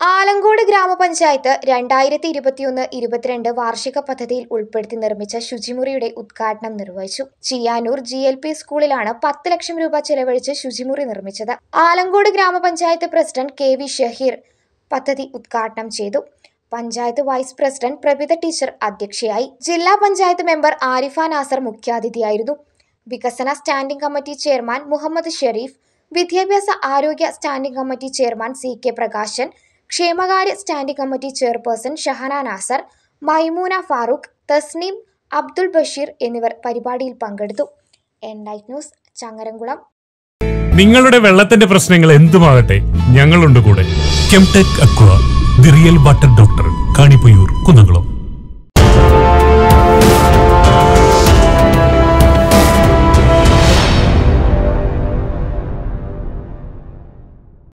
ആലങ്കോട് ഗ്രാമപഞ്ചായത്ത് രണ്ടായിരത്തി ഇരുപത്തിയൊന്ന് ഇരുപത്തിരണ്ട് വാർഷിക പദ്ധതിയിൽ ഉൾപ്പെടുത്തി നിർമ്മിച്ച ശുചിമുറിയുടെ ഉദ്ഘാടനം നിർവഹിച്ചു ചിയാനൂർ ജി എൽ പി സ്കൂളിലാണ് പത്ത് ലക്ഷം രൂപ ചെലവഴിച്ച് ശുചിമുറി നിർമ്മിച്ചത് ആലങ്കോട് ഗ്രാമപഞ്ചായത്ത് പ്രസിഡന്റ് കെ വി ഷഹീർ പദ്ധതി ഉദ്ഘാടനം ചെയ്തു panchayat vice president Prabhitha teacher അധ്യക്ഷയായി ജില്ലാ പഞ്ചായത്ത് മെമ്പർ ആരിഫ നാസർ മുഖ്യാതിഥിയായിരുന്നു വികസന standing committee chairman Muhammad Shareef വിദ്യാഭ്യാസ ആരോഗ്യ standing committee chairman C K Prakashan ക്ഷേമകാര്യ standing committee chairperson Shahana Nasar Maimoona Farooq Thasneem Abdul Basheer എന്നിവർ പരിപാടിയിൽ പങ്കെടുത്തു എൻ ലൈറ്റ് ന്യൂസ് ചങ്ങരംകുളം നിങ്ങളുടെ വെള്ളത്തിന്റെ പ്രശ്നങ്ങൾ എന്തുമാകട്ടെ ഞങ്ങളുണ്ട് കൂടെ Chemtech aqua the real water doctor Kanipayyur Kunnamkulam